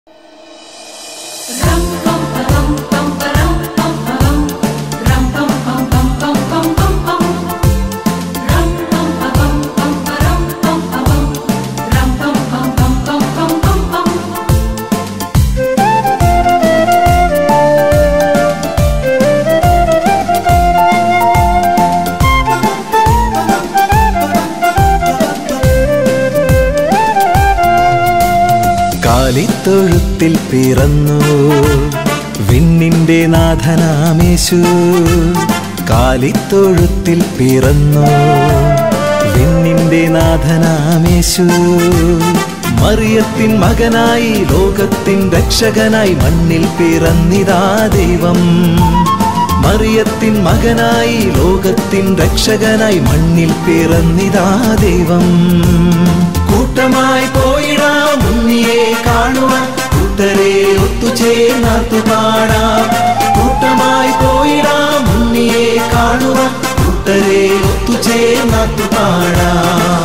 കാലിത്തൊഴുത്തിൽ പിറന്നു വിണ്ണിന്റെ നാഥനാമേശു കാലിത്തൊഴുത്തിൽ പിറന്നു വിണ്ണിന്റെ നാഥനാമേശു മറിയത്തിൻ മകനായി ലോകത്തിൻ രക്ഷകനായി മണ്ണിൽ പിറന്നിതാ ദൈവം മറിയത്തിൻ മകനായി ലോകത്തിൻ രക്ഷകനായി മണ്ണിൽ പിറന്നിതാ ദൈവം കൂട്ടമായി പോയിടാം ഉണ്ണിയെ കാണുവാൻ കൂട്ടരെ ഒത്തുചേർന്നാത്തു പാടാം കൂട്ടമായി പോയിടാം ഉണ്ണിയെ കാണുവാൻ കൂട്ടരെ ഒത്തുചേർന്നാത്തു പാടാം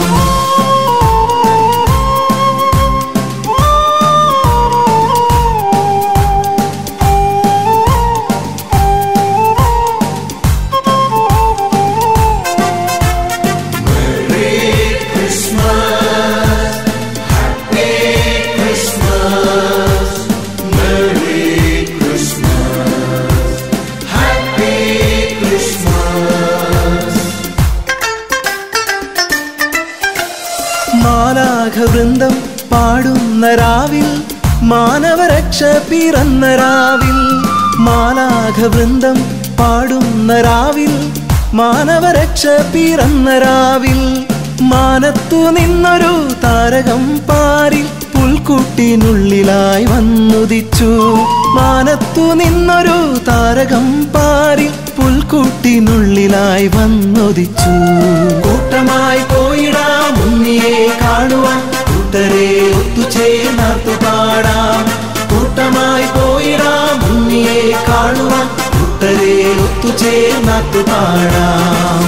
മാലാഘവൃന്ദം പാടുന്ന രാവിൽ മാനവരക്ഷ പിറന്ന രാവിൽ മാലാഘവൃന്ദം പാടുന്ന രാവിൽ മാനവരക്ഷ പിറന്ന രാവിൽ മാനത്തു നിന്നൊരു താരകം പാരിൽ പുൽക്കുട്ടിനുള്ളിലായി വന്നുദിച്ചു മാനത്തു നിന്നൊരു താരകം പാരിൽ പുൽക്കുട്ടിനുള്ളിലായി വന്നുദിച്ചു കൂട്ടമായി പോയിടാം ഉണ്ണിയെ കാണുവാൻ കൂട്ടരെ ഒത്തുചേർന്നാർത്തു പാടാം കൂട്ടമായി പോയിടാം ഉണ്ണിയെ കാണുവാൻ കൂട്ടരെ ഒത്തുചേർന്നാർത്തു പാടാം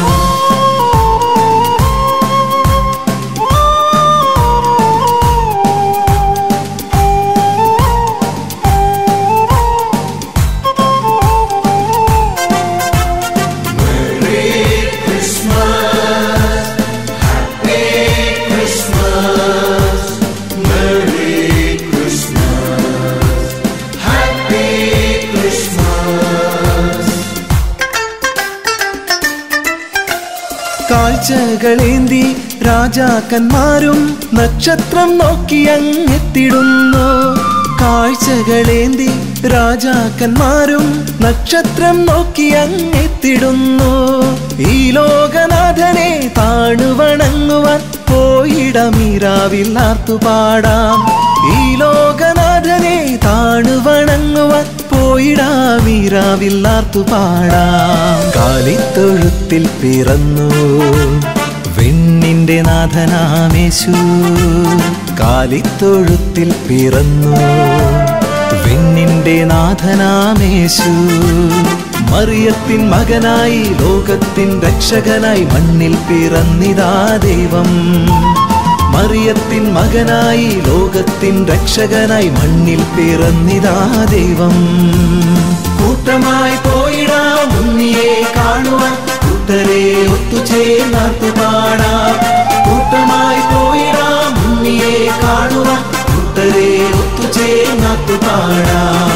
കാഴ്ചകളേന്തി രാജാക്കന്മാരും നക്ഷത്രം നോക്കി അങ്ങെത്തിടുന്നു കാഴ്ചകളേന്തി രാജാക്കന്മാരും നക്ഷത്രം നോക്കി അങ്ങെത്തിടുന്നു ഈ ലോകനാഥനെ താണുവണങ്ങുവാൻ പോയിടമീരാവിൽ ആർത്തുപാടാം ഈ ലോകനാഥനെ താണുവണങ്ങുവാൻ പോയിടാമീരാവിൽ ആർത്തുപാടാം കാലിത്തൊഴുത്തിൽ പിറന്നു വിണ്ണിന്റെ നാഥനാമേശു കാലിത്തൊഴുത്തിൽ പിറന്നു വിണ്ണിന്റെ നാഥനാമേശു മറിയത്തിൻ മകനായി ലോകത്തിൻ രക്ഷകനായി മണ്ണിൽ പിറന്നിതാ ദൈവം മറിയത്തിൻ മകനായി ലോകത്തിൻ രക്ഷകനായി മണ്ണിൽ പിറന്നിതാ ദൈവം കൂട്ടമായി പോയിടാം ഉണ്ണിയെ കാണുവാൻ കൂട്ടരെ ഒത്തുചേർന്നാർത്തു പാടാം കൂട്ടമായി പോയിടാം ഉണ്ണിയെ കാണുവാൻ കൂട്ടരെ ഒത്തുചേർന്നാർത്തു പാടാം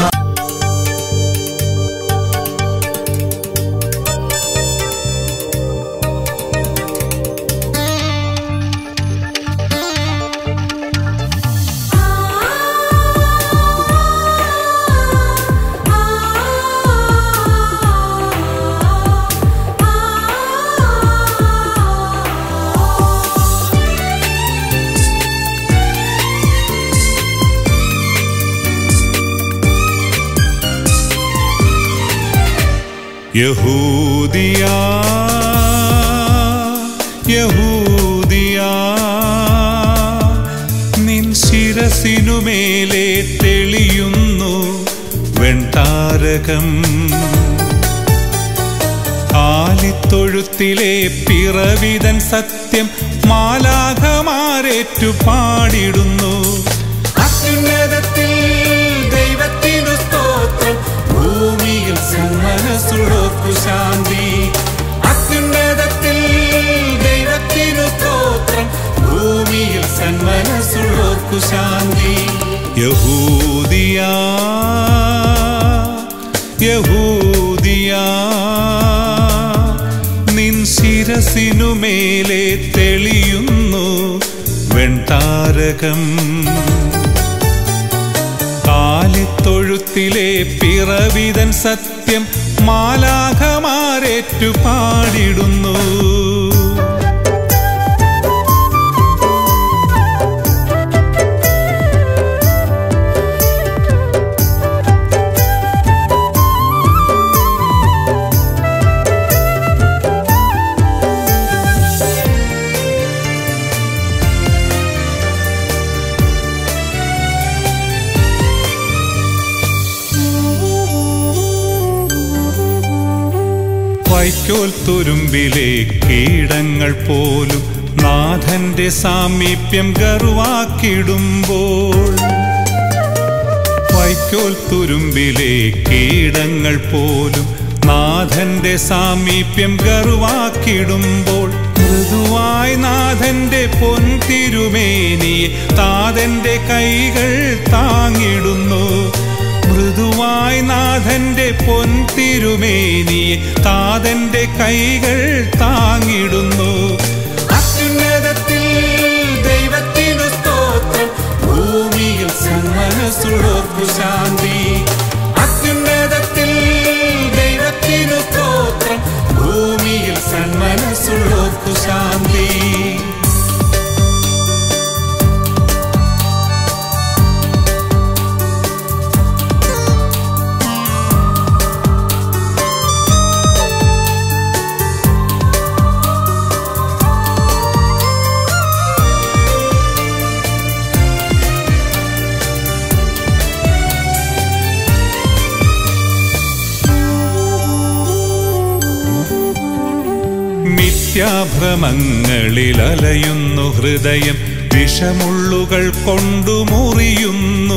യഹൂദിയ യഹൂദിയ നിൻ ശിരസിനുമേലെ തെളിയുന്നു വെൺതാരകം ആലിത്തൊഴുത്തിലെ പിറവിതൻ സത്യം മാലാഖമാരേറ്റു പാടിടുന്നു അത്യുന്നതത്തിൽ യഹൂദിയ യഹൂദിയ നിൻ ശിരസിനു മേലെ തെളിയുന്നു വെൺതാരകം കാലിത്തൊഴുത്തിലെ പിറവിതൻ സത്യം മാലാഖമാരേറ്റു പാടിടുന്നു വൈക്കോൽ തുരുമ്പിലെ കീടങ്ങൾ പോലും നാഥന്റെ സാമീപ്യം ഗർവാക്കിടുമ്പോൾ വൈക്കോൽ തുരുമ്പിലെ കീടങ്ങൾ പോലും നാഥന്റെ സാമീപ്യം ഗർവാക്കിടുമ്പോൾ മൃദുവായി നാഥന്റെ പൊൻതിരുമേനിയെ താതന്റെ കൈകൾ താങ്ങിടുന്നു മൃദുവായി നാഥന്റെ പൊൻതിരുമേനിയെ താതന്റെ കൈകൾ താങ്ങിടുന്നു അത്യുന്നതത്തിൽ ദൈവത്തിനു സ്തോത്രം ഭൂമിയിൽ സന്മനസ്സുള്ളോർക്കു ശാന്തി അത്യുന്നതത്തിൽ ദൈവത്തിനു സ്തോത്രം ഭൂമിയിൽ സന്മനസ്സുള്ളോർക്കു ശാന്തി മിഥ്യാഭ്രമങ്ങളിൽ അലയുന്നു ഹൃദയം വിഷമുള്ളുകൾ കൊണ്ടു മുറിയുന്നു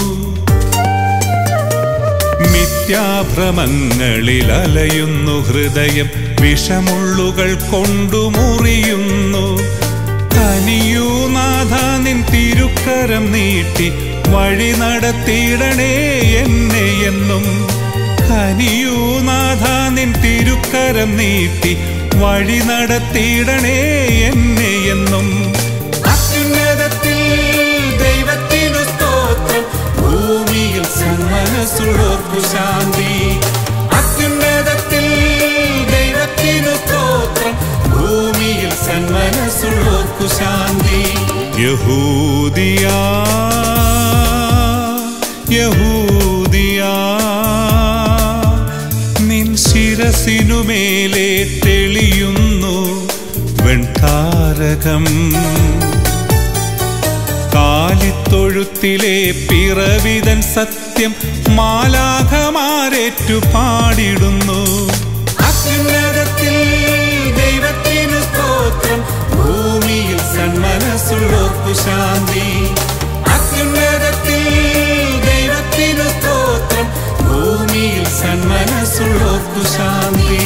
മിഥ്യാഭ്രമങ്ങളിൽ അലയുന്നു ഹൃദയം വിഷമുള്ളുകൾ കൊണ്ടു മുറിയുന്നു കനിയൂ നാഥ നിൻ തിരുക്കരം നീട്ടി വഴി നടത്തിയിടണേ എന്നെ എന്നും കനിയൂ നാഥ നിൻ തിരുക്കരം നീട്ടി വഴി നടത്തിയിടണേ എന്നെ എന്നും അത്യുന്നതത്തിൽ ദൈവത്തിനു സ്തോത്രം ഭൂമിയിൽ സന്മനസ്സുള്ളോർക്കു ശാന്തി അത്യുന്നതത്തിൽ ദൈവത്തിനു സ്തോത്രം ഭൂമിയിൽ സന്മനസ്സുള്ളോർക്കു ശാന്തി യഹൂദിയ യഹൂദിയ നിൻ ശിരസിനു മേലെ തെളിയുന്നു വെൺതാരകം കാലിത്തൊഴുത്തിലെ പിറവിതൻ സത്യം മാലാഖമാരേറ്റു പാടിടുന്നു അത്യുന്നതത്തിൽ ദൈവത്തിനു സ്തോത്രം ഭൂമിയിൽ സന്മനസ്സുള്ളോർക്കു ശാന്തി അത്യുന്നതത്തിൽ ദൈവത്തിനു സ്തോത്രം ഭൂമിയിൽ സന്മനസ്സുള്ളോർക്കു ശാന്തി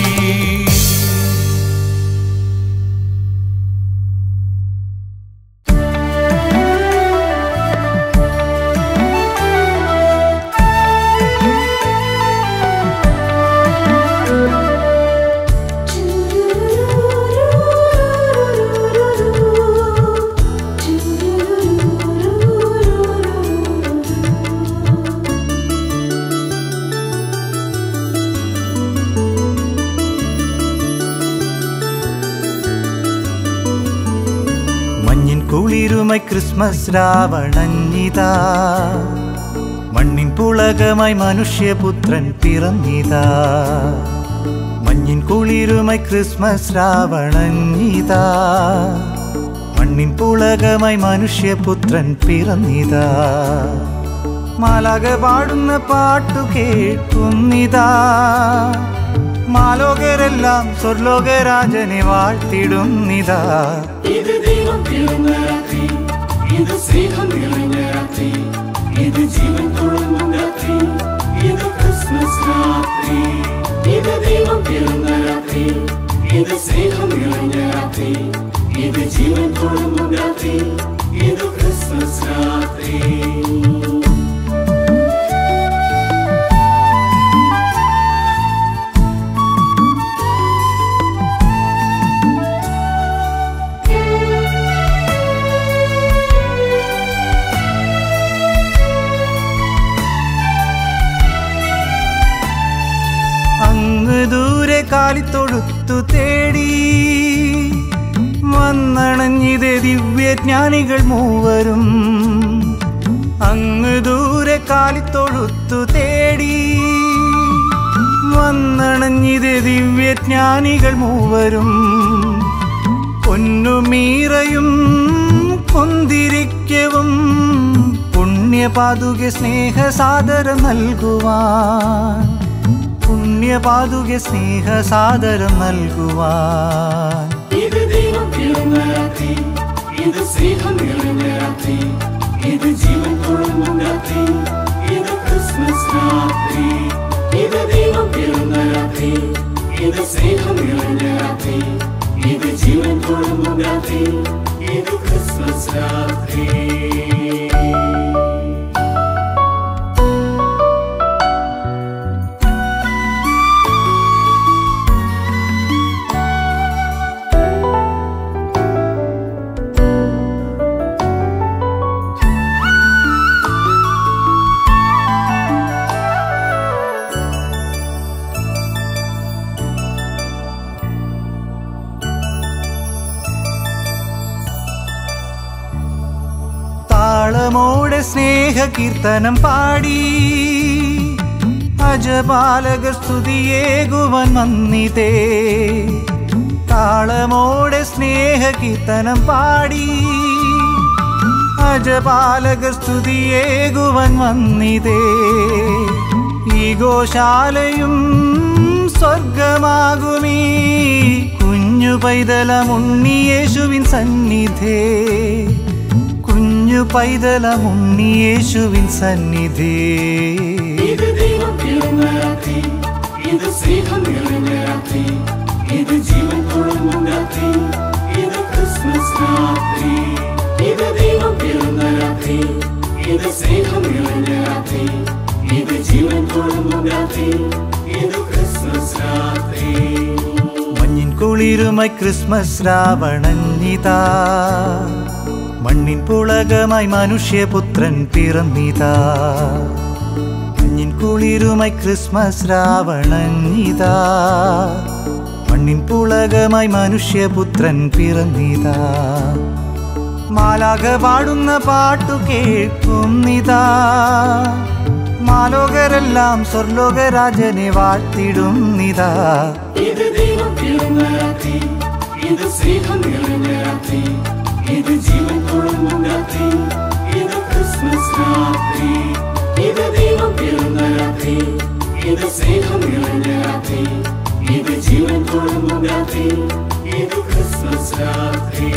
മഞ്ഞിൻ കുളിരുമായി ക്രിസ്മസ് രാവണഞ്ഞിതാ മണ്ണിൻ പുളകമായി മനുഷ്യപുത്രൻ പിറന്നിതാ മഞ്ഞിൻ കുളിരുമായി ക്രിസ്മസ് രാവണഞ്ഞിതാ മണ്ണിൻ പുളകമായി മനുഷ്യപുത്രൻ പിറന്നിതാ മാലാക പാടുന്ന പാട്ടു കേൾക്കുന്നിതാ മാലോകരെല്ലാം സ്വർലോകരാജനെ വാഴ്ത്തിടുന്നിതാ ഇത് ദൈവം പിറന്ന രാത്രി ഇത് സ്നേഹം നിറഞ്ഞ രാത്രി ഇത് ജീവൻ തുളുമ്പും രാത്രി ഇത് ക്രിസ്മസ് രാത്രി ഇത് ദൈവം പിറന്ന രാത്രി ഇത് സ്നേഹം നിറഞ്ഞ രാത്രി ഇത് ജീവൻ തുളുമ്പും രാത്രി ഇത് ക്രിസ്മസ് രാത്രി കാലിത്തൊഴുത്തു തേടി വന്നണഞ്ഞിത് ദിവ്യജ്ഞാനികൾ മൂവരും അങ്ങ് ദൂരെ കാലിത്തൊഴുത്തു തേടി വന്നണഞ്ഞിത് ദിവ്യജ്ഞാനികൾ മൂവരും പൊന്നുമീറയും കുന്തിരിക്കവും പുണ്യപാതുക സ്നേഹസാദരം നൽകുവാൻ പുണ്യപാതുക സ്നേഹസാദരം നൽകുവാൻ ഇത് ദൈവം പിറന്ന രാത്രി ഇത് സ്നേഹം നിറഞ്ഞ രാത്രി ഇത് ജീവൻ തുളുമ്പും രാത്രി ഇത് ക്രിസ്മസ് രാത്രി ഇത് ദൈവം പിറന്ന രാത്രി ഇത് സ്നേഹം നിറഞ്ഞ രാത്രി ഇത് ജീവൻ തുളുമ്പും രാത്രി ഇത് ക്രിസ്മസ് രാത്രി താളമോടെ സ്നേഹ കീർത്തനം പാടി അജപാലകർ സ്തുതിയേകുവൻ വന്നിതേ താളമോടെ സ്നേഹ കീർത്തനം പാടി അജപാലകർ സ്തുതിയേകുവൻ വന്നിതേ ഈ ഗോശാലയും സ്വർഗമാകുമീ കുഞ്ഞു പൈതലമുണ്ണിയേശുവിൻ സന്നിധേ കുഞ്ഞു പൈതലമുണ്ണിയേശുവിൻ സന്നിധേ ഇത് ദൈവം പിറന്ന രാത്രി ഇത് സ്നേഹം നിറഞ്ഞ രാത്രി ഇത് ജീവൻ തുളുമ്പും രാത്രി ഇത് ക്രിസ്മസ് രാത്രി ഇത് ദൈവം പിറന്ന രാത്രി ഇത് സ്നേഹം നിറഞ്ഞ രാത്രി ഇത് ജീവൻ തുളുമ്പും രാത്രി ഇത് ക്രിസ്മസ് രാത്രി മഞ്ഞിൻ കുളിരുമായി ക്രിസ്മസ് രാവണഞ്ഞിതാ മണ്ണിൻ പുളകമായി മനുഷ്യപുത്രൻ പിറന്നിതാ മഞ്ഞിൻ കുളിരുമായി ക്രിസ്മസ് രാവണഞ്ഞിതാ മണ്ണിൻ പുളകമായി മനുഷ്യപുത്രൻ പിറന്നിതാ മാലാക പാടുന്ന പാട്ടു കേൾക്കുന്നിതാ മാലോകരെല്ലാം സ്വർലോകരാജനെ വാഴ്ത്തിടുന്നിതാ ഇത് ദൈവം പിറന്ന രാത്രി ഇത് സ്നേഹം നിറഞ്ഞ രാത്രി ഇത് ജീവൻ തുളുമ്പും രാത്രി ഇത് ക്രിസ്മസ് രാത്രി ഇത് ദൈവം പിറന്ന രാത്രി ഇത് സ്നേഹം നിറഞ്ഞ രാത്രി ഇത് ജീവൻ തുളുമ്പും രാത്രി ഇത് ക്രിസ്മസ് രാത്രി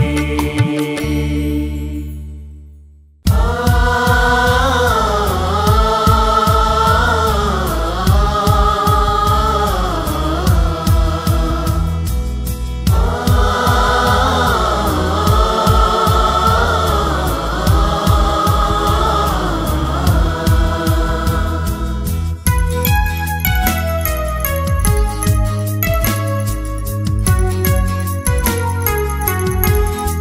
ും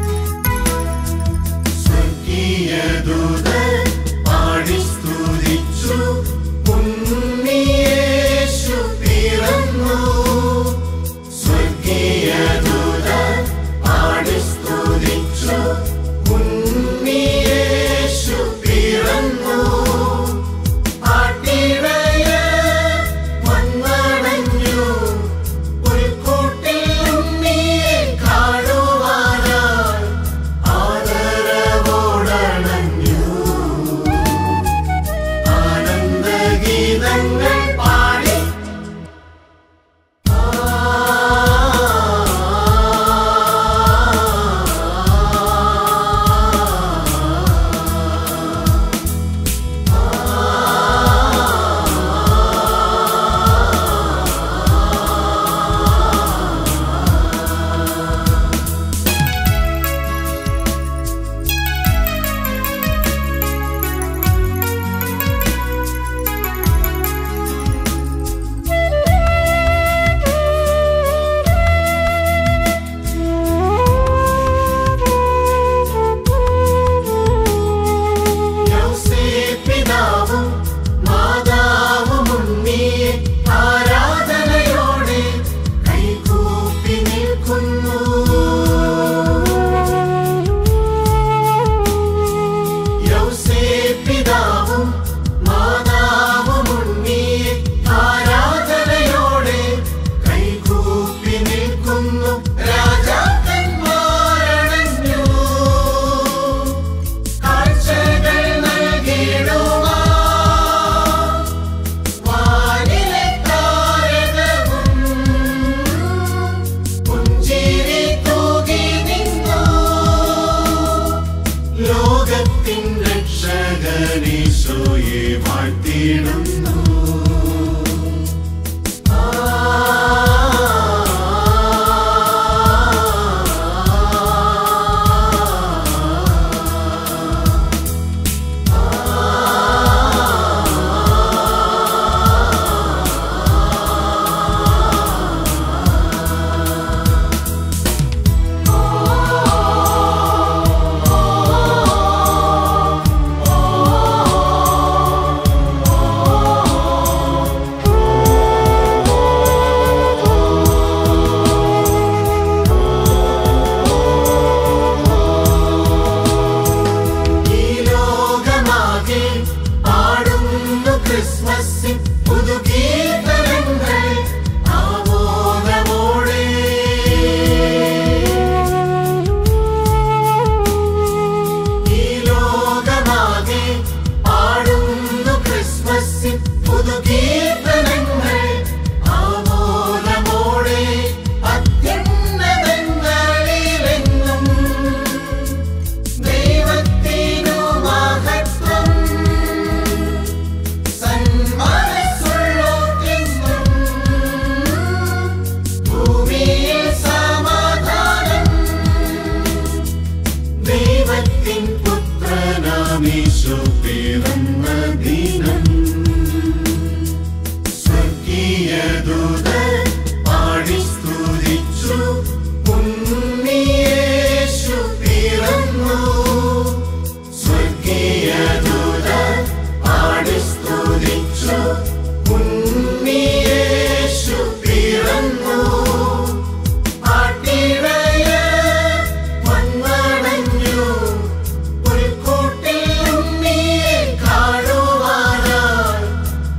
പാടിടുന്നു ഈ ലോകമാകെ പാടുന്നു ക്രിസ്മസിൻ പുതുഗീതങ്ങൾ ആമോദമോടെ ഈ ലോകമാകെ പാടുന്നു ക്രിസ്മസിൻ പുതുഗീതങ്ങൾ ആമോദമോടെ അത്യുന്നതങ്ങളിലെങ്ങും ദൈവത്തിനു മഹത്വം സന്മനസ്സുള്ളോർക്കെന്നും ഭൂമിയിൽ സമാധാനം ദൈവത്തിൻ പുത്രനാമീശോ പിറന്ന ദിനം സ്വർഗീയ ദൂതർ പാടി സ്തുതിച്ചു ഉണ്ണിയേശു പിറന്നു സ്വർഗീയ ദൂതർ പാടി സ്തുതിച്ചു ഉണ്ണിയേശു പിറന്നു ആട്ടിടയ വന്നണഞ്ഞു പുൽക്കൂട്ടിൽ ഉണ്ണിയെ കാണുവാനായി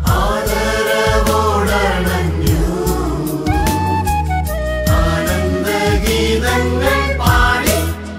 ആദരവോടണഞ്ഞു ആനന്ദഗീതങ്ങൾ പാടി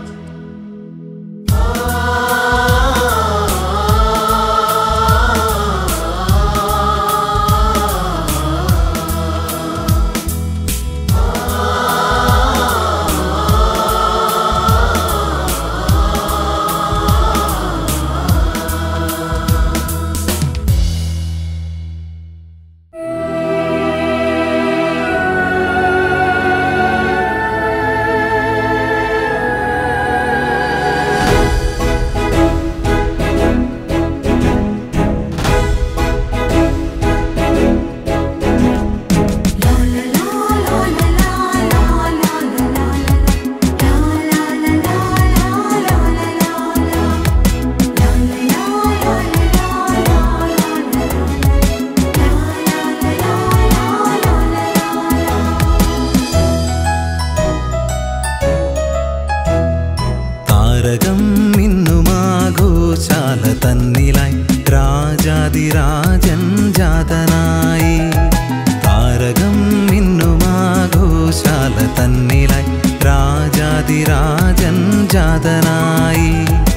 താരകം മിന്നുമാഘോഷാല തന്നിലായി രാജാതിരാജൻ ജാതനായി താരകം മിന്നുമാഘോഷാല തന്നിലായി രാജാതിരാജൻ ജാതനായി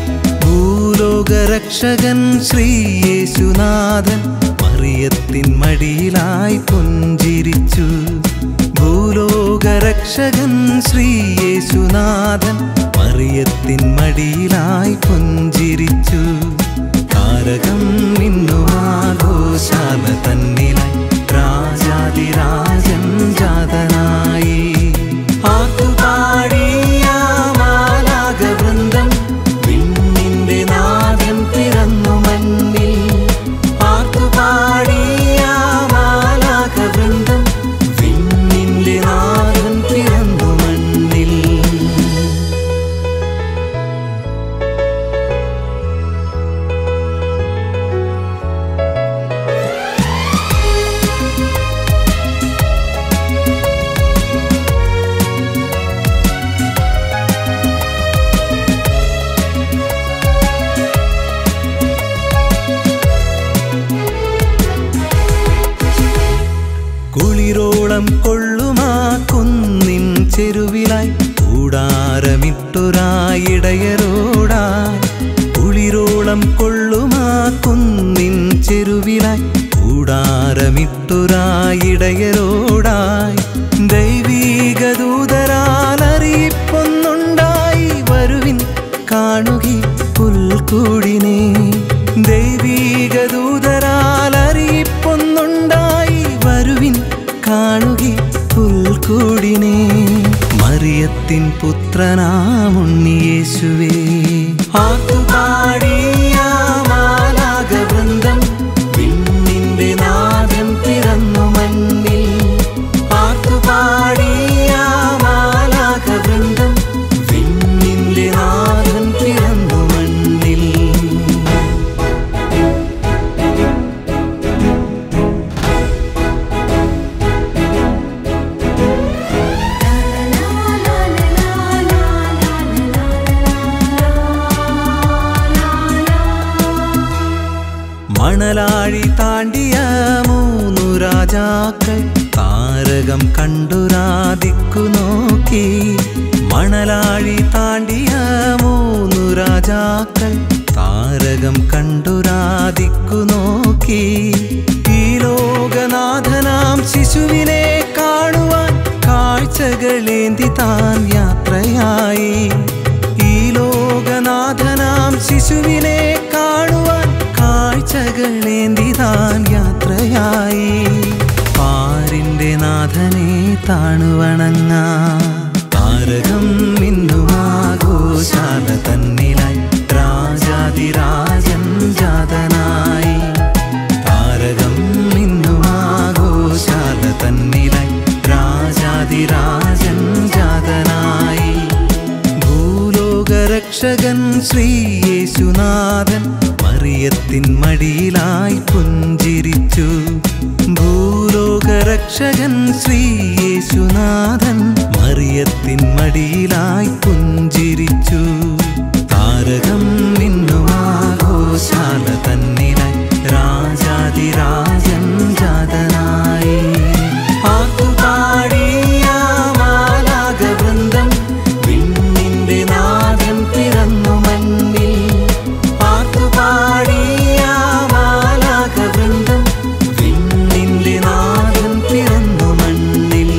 ഭൂലോകരക്ഷകൻ ശ്രീയേശുനാഥൻ മറിയത്തിൻ മടിയിലായി പുഞ്ചിരിച്ചു ഭൂലോകരക്ഷകൻ ശ്രീയേശുനാഥൻ മറിയത്തിൻ മടിയിലായി പുഞ്ചിരിച്ചു താരകം മിന്നുമാഘോഷാല തന്നിലായി രാജാതിരാജൻ ജാതനായി ആത്തുപാടിയ മാലാകവൃന്ദം വിണ്ണിന്റെ നാദം പിറന്നു മണ്ണിൽ ആത്തുപാടിയ മാലാകവൃന്ദം വിണ്ണിന്റെ നാദം പിറന്നു മണ്ണിൽ കുളിരോളം കൊള്ളുമാ കുന്നിൻ ചെരുവിലായി കൂടാരമിട്ടൊരായിടയരോടായി കുളിരോളം കൊള്ളുമാ കുന്നിൻ ചെരുവിലായി കൂടാരമിട്ടൊരായിടയരോടായി ദൈവീക ദൂതരാൽ അറിയിപ്പൊന്നുണ്ടായി വരുവിൻ കാണുകി പുൽക്കൂടിനെ ദൈവീക ദൂതരാൽ കാണുകി പുൽക്കൂടിനെ മറിയത്തിൻ പുത്രനാമുണ്ണിയേശുവേ ആത്തുപാടിയ മാലാകവൃന്ദം വിണ്ണിന്റെ നാദം പിറന്നു മണ്ണിൽ ആത്തുപാടിയ മാലാകവൃന്ദം വിണ്ണിന്റെ നാദം പിറന്നു മണ്ണിൽ മണലാഴി താണ്ടിയ മൂന്നു രാജാക്കൾ താരകം കണ്ടുരാതിക്കു നോക്കി മണലാഴി താണ്ടിയ മൂന്നു രാജാക്കൾ താരകം കണ്ടുരാതിക്കു നോക്കി ഈ ലോകനാഥനാം ശിശുവിനെ കാണുവാൻ കാഴ്ചകളേന്തി താൻ യാത്രയായി ഈ ലോകനാഥനാം ശിശുവിനെ കാണുവാൻ കാഴ്ചകളേന്തി താൻ യാത്രയായി പാരിന്റെ നാഥനെ താണുവണങ്ങ താരകം മിന്നുമാഘോഷാല തന്നിലായി രാജാതിരാജൻ ജാതനായി താരകം മിന്നുമാഘോഷാല തന്നിലായി രാജാതിരാജൻ ജാതനായി ഭൂലോകരക്ഷകൻ ശ്രീയേശുനാഥൻ മറിയത്തിൻ മടിയിലായി പുഞ്ചിരിച്ചു ഭൂലോകരക്ഷകൻ ശ്രീയേശുനാഥൻ മറിയത്തിൻ മടിയിലായി പുഞ്ചിരിച്ചു താരകം മിന്നുമാഘോഷാല തന്നിലായി രാജാതിരാജൻ ജാതനായി ആത്തുപാടിയ മാലാകവൃന്ദം വിണ്ണിന്റെ നാദം പിറന്നു മണ്ണിൽ ആത്തുപാടിയ മാലാകവൃന്ദം വിണ്ണിന്റെ നാദം പിറന്നു മണ്ണിൽ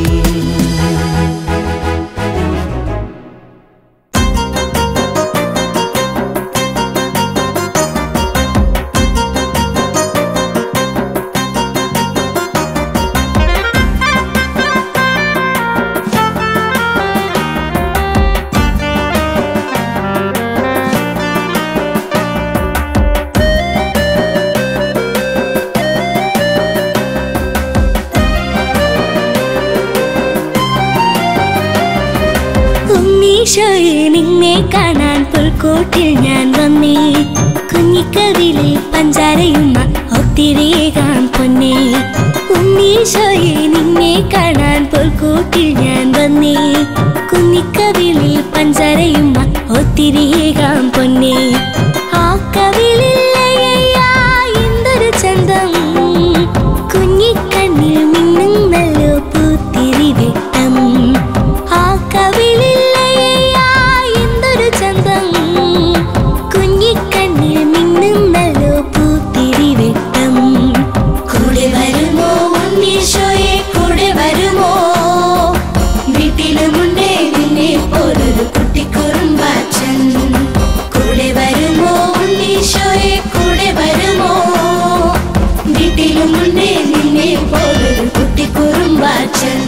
ഉണ്ണീശോയെ നിന്നെ കാണാൻ പുൽക്കൂട്ടിൽ ഞാൻ വന്നേ കുഞ്ഞിക്കവിലെ പഞ്ചാരയുമ്മ ഒത്തിരിയേകാൻ പൊന്നേ ഉണ്ണീശോയെ നിന്നെ കാണാൻ പുൽക്കൂട്ടിൽ ഞാൻ വന്നേ കുഞ്ഞിക്കവിലെ പഞ്ചാരയുമ്മ ഒത്തിരിയേകാൻ പൊന്നേ ആ കവിളില്ലയ്യാ എന്തൊരു ചന്തം കുഞ്ഞിക്കണ്ണിൽ മിന്നും നല്ല പൂത്തിരി വെട്ടം ആ കവിളില്ലയ്യാ എന്തൊരു ചന്തം കുഞ്ഞിക്കണ്ണിൽ മിന്നും നല്ല പൂത്തിരി വെട്ടം കൂടെ വരുമോ ഉണ്ണീശോയെ കൂടെ വരുമോ വീട്ടിലുമുണ്ടേ നിന്നെ പോലൊരു കുട്ടിക്കുറുമ്പാച്ചൻ കൂടെ വരുമോ ഉണ്ണീശോയെ കൂടെ വരുമോ വീട്ടിലുമുണ്ടേ നിന്നെ പോലൊരു കുട്ടിക്കുറുമ്പാച്ചൻ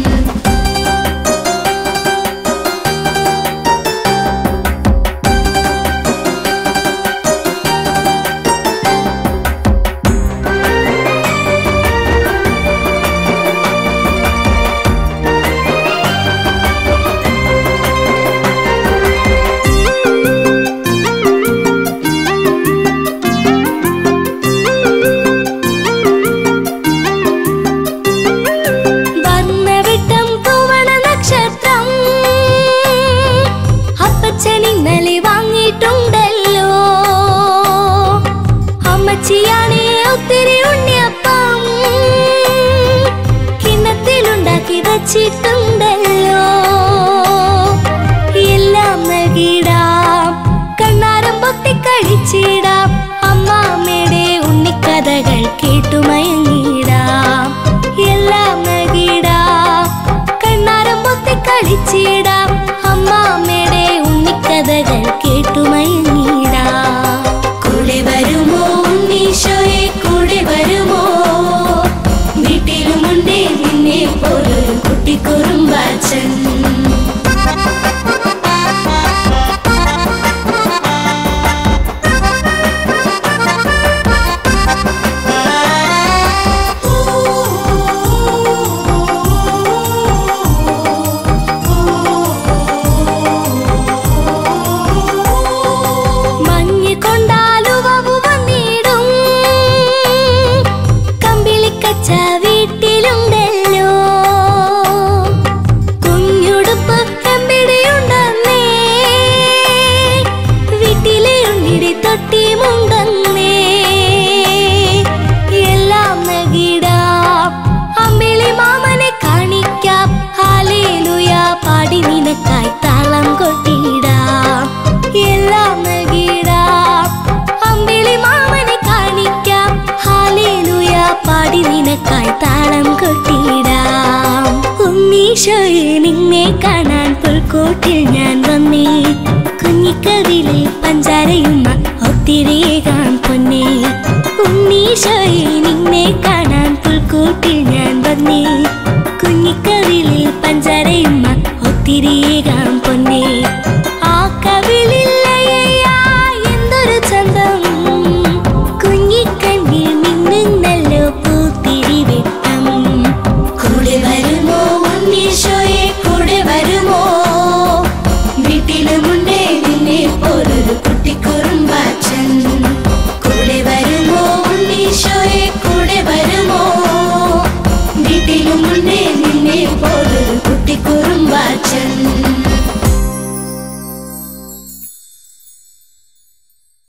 വർണ്ണവിട്ടം പൂവണ നക്ഷത്രം അപ്പച്ചൻ ഇന്നലെ വാങ്ങിയിട്ടുണ്ടല്ലോ അമ്മച്ചിയാണേ ഒത്തിരി ഉണ്ണിയപ്പം കിണ്ണത്തിലുണ്ടാക്കി വച്ചിട്ടുണ്ടല്ലോ എല്ലാം നൽകിടാം കണ്ണാരം പൊത്തിക്കഴിച്ചിടാം അമ്മാമ്മയുടെ ഉണ്ണിക്കഥകൾ കേട്ടുമയങ്ങിടാം എല്ലാം നൽകിടാം കണ്ണാരം പൊത്തിക്കളിച്ചിടാം അമ്മാമ്മയുടെ ഉണ്ണിക്കഥകൾ കേട്ടുമയങ്ങിടാം കൂടെ വരുമോ ഉണ്ണീശോയെ കൂടെ വരുമോ വീട്ടിലുമുണ്ടേ നിന്നെ താളം കൊട്ടിടാം ഉണ്ണീശോയെ നിന്നെ കാണാൻ പുൽക്കൂട്ടിൽ ഞാൻ വന്നേ കുഞ്ഞിക്കവിളിൽ പഞ്ചാരയുമ്മ ഒത്തിരിയേകാൻ പൊന്നേ ഉണ്ണീശോയെ നിന്നെ കാണാൻ പുൽക്കൂട്ടിൽ ഞാൻ വന്നേ കുഞ്ഞിക്കവിളിൽ പഞ്ചാരയുമ്മ ഒത്തിരിയേകാൻ പൊന്നേ ആ കവിളില്ലയ്യാ എന്തൊരു ചന്തം കുഞ്ഞിക്കണ്ണിൽ മിന്നുന്നല്ലോ പൂത്തിരി വെട്ടം കൂടെ വരുമോ ഉണ്ണീശോയെ കൂടെ വരുമോ വീട്ടിലുമുണ്ടേ നിന്നെ പോലൊരു കുട്ടിക്കുറുമ്പാച്ചൻ കൂടെ വരുമോ ഉണ്ണീശോയെ കൂടെ വരുമോ വീട്ടിലുമുണ്ടേ